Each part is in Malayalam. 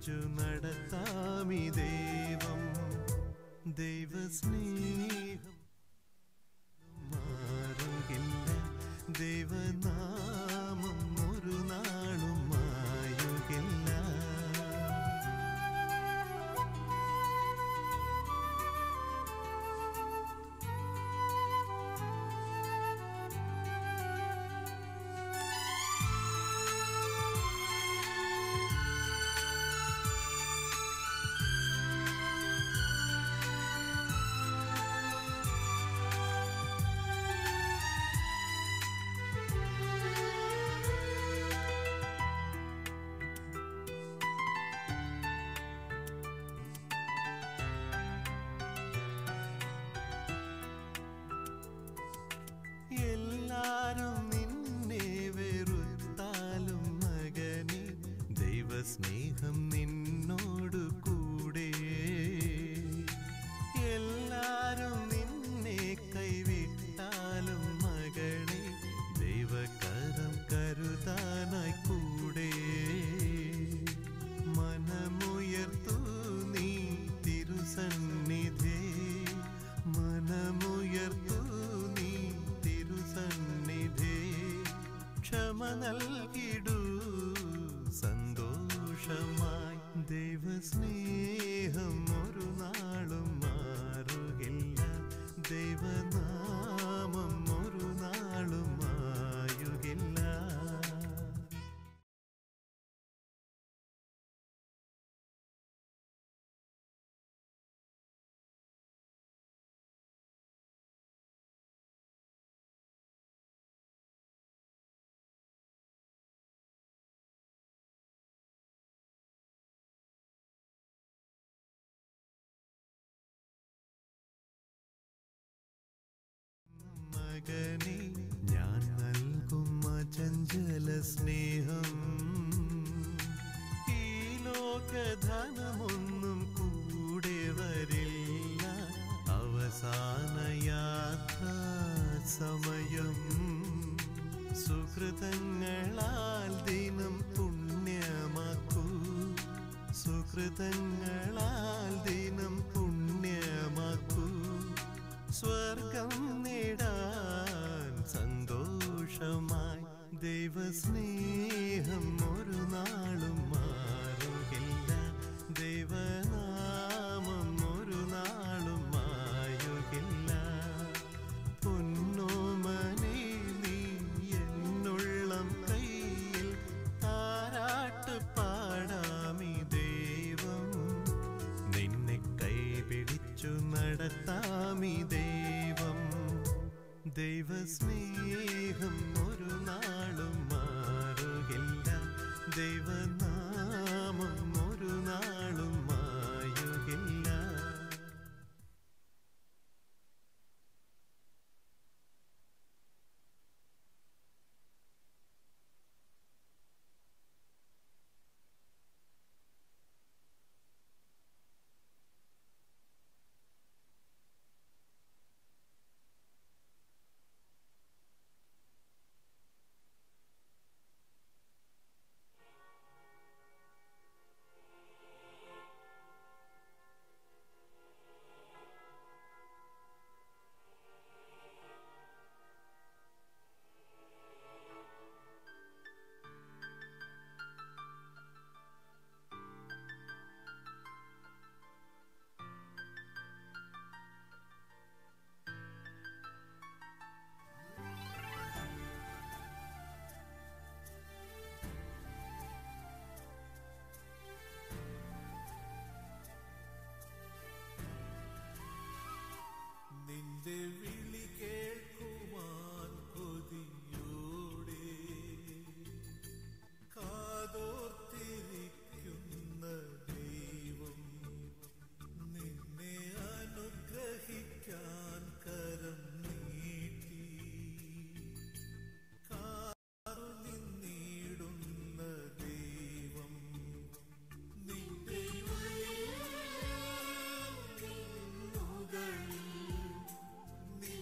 പിടിച്ചു നടത്താമി ദൈവം ദൈവസ്നേഹം മാറുകില്ല ദൈവനാമം ഒരു നാളും മായുകില്ല എല്ലാരും നിന്നെ വെറുത്താലും മകനെ ദൈവസ്നേഹം നിന്നോട് കൂടെ എല്ലാരും നിന്നെ കൈവിട്ടാലും മകളെ ദൈവകരം കരുതാനായി കൂടെ മനമുയർത്തു നീ തിരുസന്നിധി മനമുയർത്തു നീ തിരുസന്നിധി ക്ഷമ നൽകിടൂ സന്തോഷമായി ദൈവസ്നേഹം ഒരു നാളും മാറുകില്ല ദൈവനാമം ഒരു നാളും മായുകില്ല മകനെ ഞാൻ നൽകും അചഞ്ചല സ്നേഹം ഈ ലോകധനമൊന്നും കൂടെ വരില്ല അവസാന യാത്ര സമയം സുഹൃതങ്ങളാൽ ദിനം പുണ്യമാക്കൂ സുഹൃതങ്ങളാൽ ദിനം പുണ്യമാക്കൂ സ്വർഗം നേടാൻ സന്തോഷമായി ദൈവസ്നേഹം ഒരു നാളും മാറുകില്ല ദൈവനാമം ഒരു നാളും മായുകില്ല പൊന്നോമനെ നീ എന്നുള്ളം കയ്യിൽ താരാട്ട് പാടാമി ദൈവം നിന്നെ കൈപിടിച്ചു നടത്താമി ദൈവം ദൈവസ്നേഹം ഒരു നാളും മാറുകില്ല ദൈവനാമം ഒരു നാളും മായുകില്ല നിന്റെ വിളി കേൾക്കുവാൻ കൊതിയോടെ കാതോർത്തിരിക്കുന്ന ദൈവം നിന്നെ അനുഗ്രഹിക്കാൻ കരം നീട്ടി കാറുനിന്നിടുന്ന ദൈവം നിന്റെ ഉള്ളിൽ നിന്നുകളിൽ നീ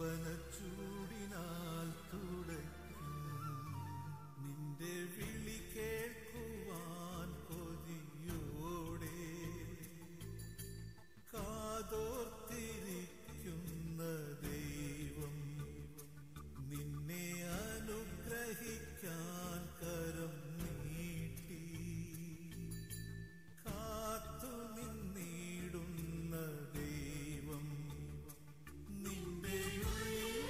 യൗവന ചൂടിനാൽ തുടയ്ക്കും നിന്റെ വിളി കേൾക്കുവാൻ കൊതിയോടെ കാതോർത്തിരിക്കുന്ന ദൈവം നിന്നെ അനുഗ്രഹിക്കാൻ കരം നീട്ടി കാത്തു നിന്നിടുന്ന ദൈവം നിന്റെ ഉള്ളിൽ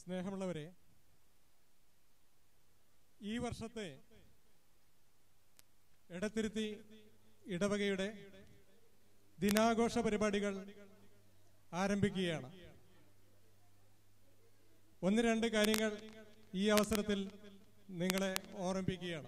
സ്നേഹമുള്ളവരെ ഈ വർഷത്തെ എടത്തിരുത്തി ഇടവകയുടെ ദിനാഘോഷ പരിപാടികൾ ആരംഭിക്കുകയാണ് ഒന്ന് രണ്ട് കാര്യങ്ങൾ ഈ അവസരത്തിൽ നിങ്ങളെ ഓർമ്മിപ്പിക്കുകയാണ്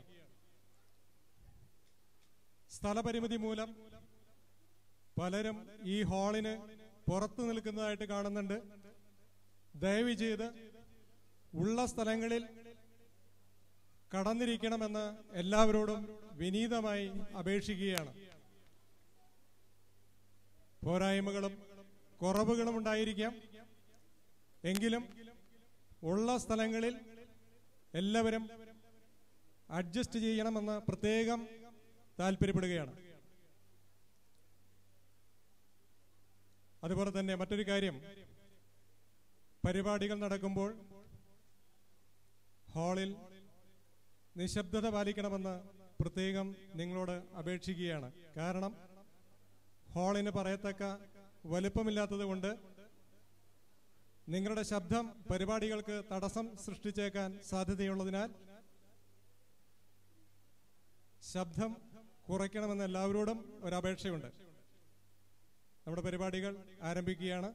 സ്ഥലപരിമിതി മൂലം പലരും ഈ ഹാളിന് പുറത്തു നിൽക്കുന്നതായിട്ട് കാണുന്നുണ്ട് ദയവ് ചെയ്ത് ഉള്ള സ്ഥലങ്ങളിൽ കടന്നിരിക്കണമെന്ന് എല്ലാവരോടും വിനീതമായി അപേക്ഷിക്കുകയാണ് പോരായ്മകളും കുറവുകളും ഉണ്ടായിരിക്കാം എങ്കിലും ഉള്ള സ്ഥലങ്ങളിൽ എല്ലാവരും അഡ്ജസ്റ്റ് ചെയ്യണമെന്ന് പ്രത്യേകം താല്പര്യപ്പെടുകയാണ് അതുപോലെ തന്നെ മറ്റൊരു കാര്യം പരിപാടികൾ നടക്കുമ്പോൾ ഹാളിൽ നിശബ്ദത പാലിക്കണമെന്ന് പ്രത്യേകം നിങ്ങളോട് അപേക്ഷിക്കുകയാണ് കാരണം ഹാളിന് പറയത്തക്ക വലുപ്പമില്ലാത്തത് കൊണ്ട് നിങ്ങളുടെ ശബ്ദം പരിപാടികൾക്ക് തടസ്സം സൃഷ്ടിച്ചേക്കാൻ സാധ്യതയുള്ളതിനാൽ ശബ്ദം കുറയ്ക്കണമെന്ന് എല്ലാവരോടും ഒരപേക്ഷയുണ്ട് നമ്മുടെ പരിപാടികൾ ആരംഭിക്കുകയാണ്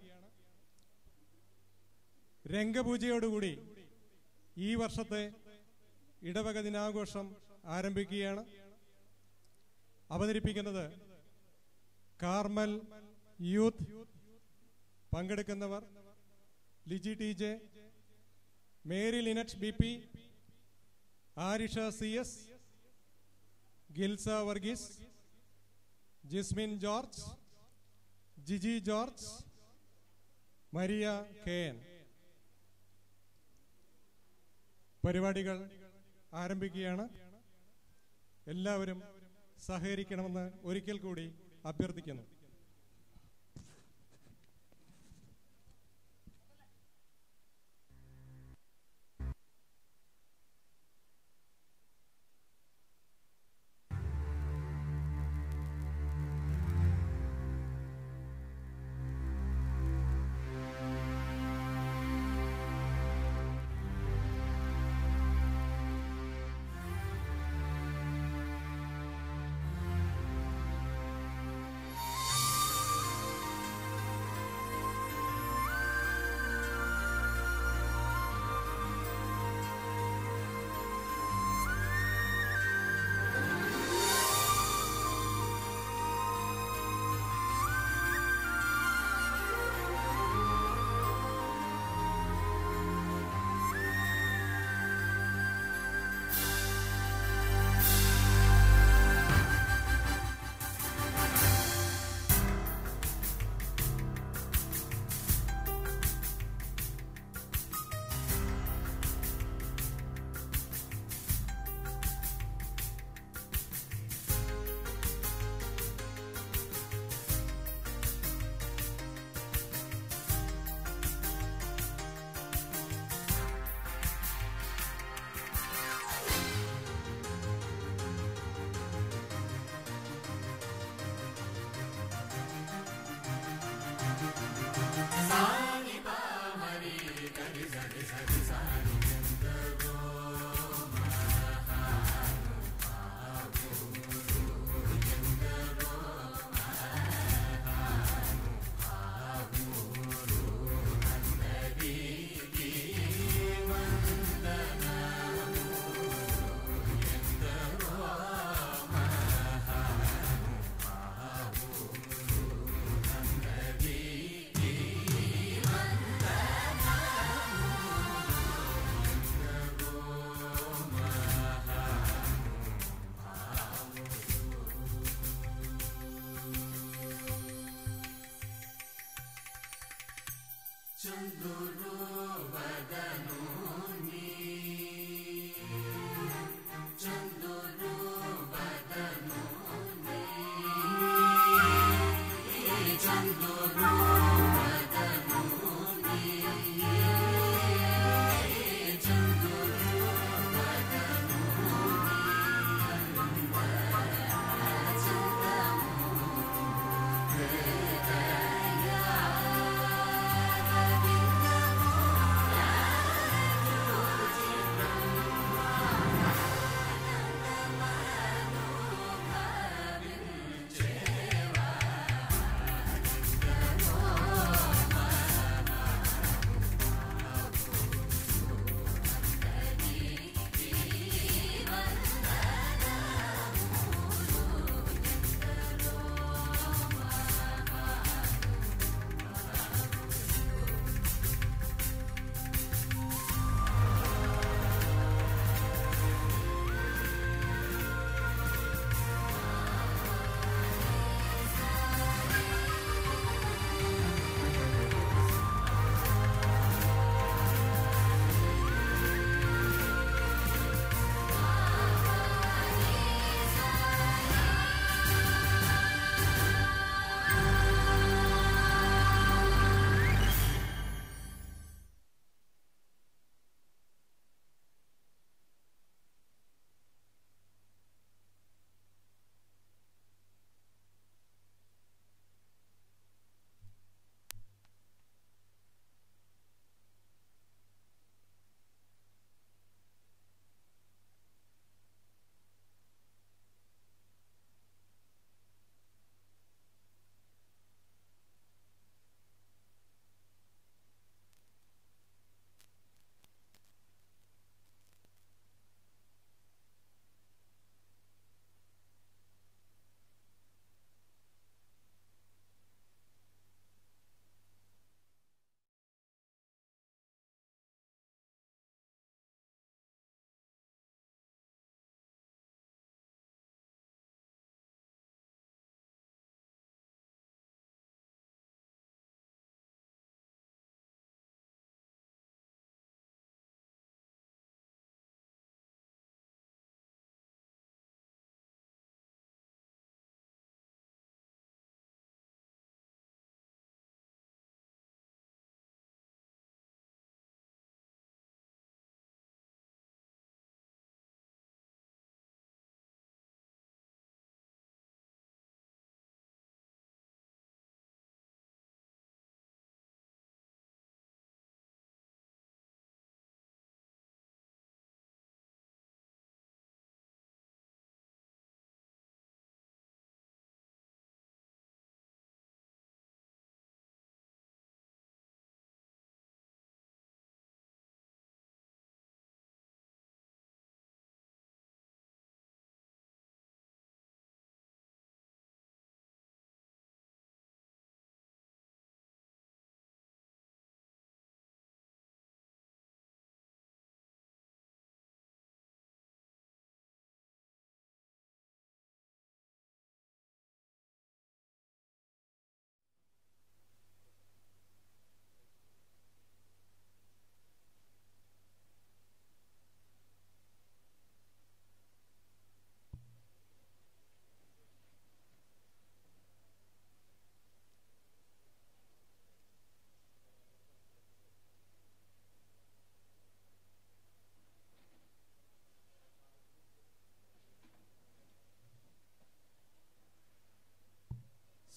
രംഗപൂജയോടുകൂടി ഈ വർഷത്തെ ഇടവക ദിനാഘോഷം ആരംഭിക്കുകയാണ് അവതരിപ്പിക്കുന്നത് കാർമൽ യൂത്ത് പങ്കെടുക്കുന്നവർ Liji T J Mary Linet B P Arisha C S Gilsa Varghese Jismin George Jiji George Maria K N പരിപാടികൾ ആരംഭിക്കുകയാണ് എല്ലാവരും സഹകരിക്കണമെന്ന് ഒരിക്കൽ കൂടി അഭ്യർത്ഥിക്കുന്നു Yeah.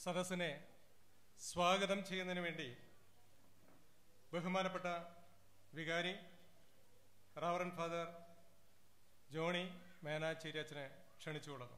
സദസ്സിനെ സ്വാഗതം ചെയ്യുന്നതിന് വേണ്ടി ബഹുമാനപ്പെട്ട വികാരി റവറൻ ഫാദർ ജോണി മേനാച്ചേരി അച്ഛനെ ക്ഷണിച്ചുകൊള്ളുന്നു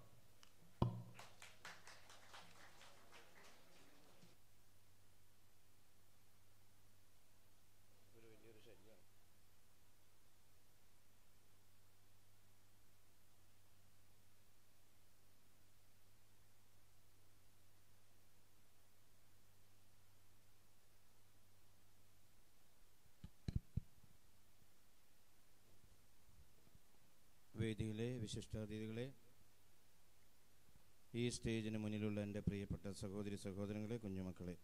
വേദിയിലെ വിശിഷ്ടാതിഥികളെ ഈ സ്റ്റേജിന് മുന്നിലുള്ള എൻ്റെ പ്രിയപ്പെട്ട സഹോദരി സഹോദരങ്ങളെ കുഞ്ഞുമക്കളെ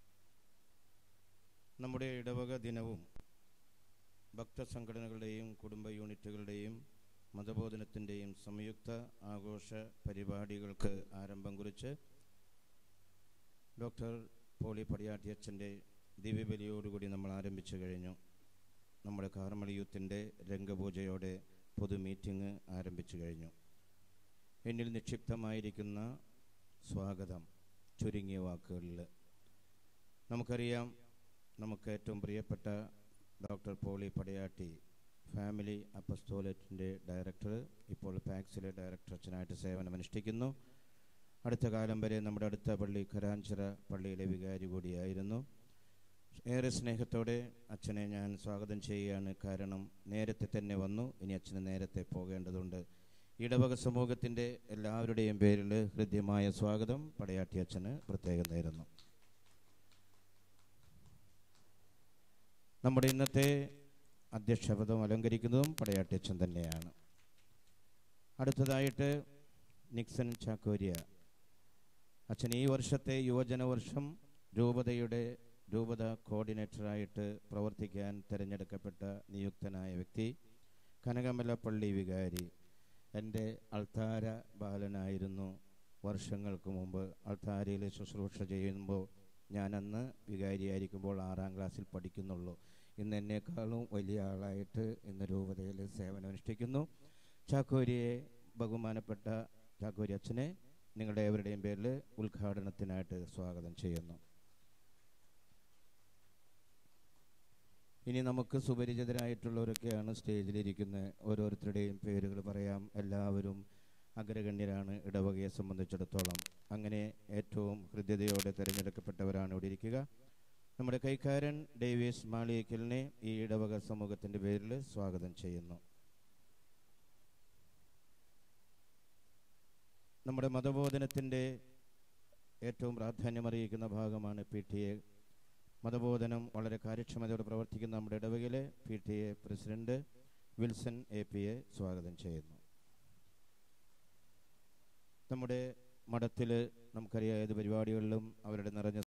നമ്മുടെ ഇടവക ദിനവും ഭക്തസംഘടനകളുടെയും കുടുംബ യൂണിറ്റുകളുടെയും മതബോധനത്തിൻ്റെയും സംയുക്ത ആഘോഷ പരിപാടികൾക്ക് ആരംഭം കുറിച്ച് ഡോക്ടർ പോളി പടിയാട്ടിയച്ഛൻ്റെ ദിവ്യബലിയോടുകൂടി നമ്മൾ ആരംഭിച്ചു കഴിഞ്ഞു നമ്മുടെ കാർമളി യൂത്തിൻ്റെ രംഗപൂജയോടെ പൊതു മീറ്റിംഗ് ആരംഭിച്ചു കഴിഞ്ഞു എന്നിൽ നിക്ഷിപ്തമായിരിക്കുന്ന സ്വാഗതം ചുരുങ്ങിയ വാക്കുകളിൽ നമുക്കറിയാം നമുക്ക് ഏറ്റവും പ്രിയപ്പെട്ട ഡോക്ടർ പോളി പടയാട്ടി ഫാമിലി അപ്പസ്തോലറ്റിൻ്റെ ഡയറക്ടർ ഇപ്പോൾ പാക്സിലെ ഡയറക്ടർ അച്ഛനായിട്ട് സേവനമനുഷ്ഠിക്കുന്നു അടുത്ത കാലം വരെ നമ്മുടെ അടുത്ത പള്ളി കരാഞ്ചിറ പള്ളിയിലെ വികാരി കൂടിയായിരുന്നു ഏറെ സ്നേഹത്തോടെ അച്ഛനെ ഞാൻ സ്വാഗതം ചെയ്യുകയാണ് കാരണം നേരത്തെ തന്നെ വന്നു ഇനി അച്ഛന് നേരത്തെ പോകേണ്ടതുണ്ട് ഇടവക സമൂഹത്തിൻ്റെ എല്ലാവരുടെയും പേരിൽ ഹൃദ്യമായ സ്വാഗതം പടയാട്ടി അച്ഛന് പ്രത്യേകം നേരുന്നു നമ്മുടെ ഇന്നത്തെ അധ്യക്ഷപദം അലങ്കരിക്കുന്നതും പടയാട്ടി അച്ഛൻ തന്നെയാണ് അടുത്തതായിട്ട് നിക്സൺ ചാക്കോരിയ അച്ഛൻ ഈ വർഷത്തെ യുവജന വർഷം രൂപതയുടെ രൂപത കോർഡിനേറ്ററായിട്ട് പ്രവർത്തിക്കാൻ തിരഞ്ഞെടുക്കപ്പെട്ട നിയുക്തനായ വ്യക്തി കനകമല പള്ളി വികാരി എൻ്റെ അൾത്താര ബാലനായിരുന്നു വർഷങ്ങൾക്ക് മുമ്പ് അൾത്താരയിൽ ശുശ്രൂഷ ചെയ്യുമ്പോൾ ഞാൻ അന്ന് വികാരിയായിരിക്കുമ്പോൾ ആറാം ക്ലാസ്സിൽ പഠിക്കുന്നുള്ളൂ ഇന്ന് എന്നെക്കാളും വലിയ ആളായിട്ട് ഇന്ന് രൂപതയിൽ സേവനമനുഷ്ഠിക്കുന്നു ചാക്കോരിയെ ബഹുമാനപ്പെട്ട ചാക്കോരി അച്ഛനെ നിങ്ങളുടെ ഏവരുടെയും പേരിൽ ഉദ്ഘാടനത്തിനായിട്ട് സ്വാഗതം ചെയ്യുന്നു ഇനി നമുക്ക് സുപരിചിതരായിട്ടുള്ളവരൊക്കെയാണ് സ്റ്റേജിലിരിക്കുന്ന ഓരോരുത്തരുടെയും പേരുകൾ പറയാം എല്ലാവരും അഗ്രഗണ്യരാണ് ഇടവകയെ സംബന്ധിച്ചിടത്തോളം അങ്ങനെ ഏറ്റവും ഹൃദ്യതയോടെ തിരഞ്ഞെടുക്കപ്പെട്ടവരാണ് ഇവിടെ ഇരിക്കുക നമ്മുടെ കൈക്കാരൻ ഡേവിസ് മാളിയക്കലിനെ ഈ ഇടവക സമൂഹത്തിൻ്റെ പേരിൽ സ്വാഗതം ചെയ്യുന്നു നമ്മുടെ മതബോധനത്തിൻ്റെ ഏറ്റവും പ്രാധാന്യമറിയിക്കുന്ന ഭാഗമാണ് പി ടി എ മതബോധനം വളരെ കാര്യക്ഷമതയോടെ പ്രവർത്തിക്കുന്ന നമ്മുടെ ഇടവകയിലെ P T A president Wilson A P A സ്വാഗതം ചെയ്യുന്നു നമ്മുടെ മഠത്തിൽ നമുക്കറിയാം ഏത് പരിപാടികളിലും അവരുടെ നിറഞ്ഞ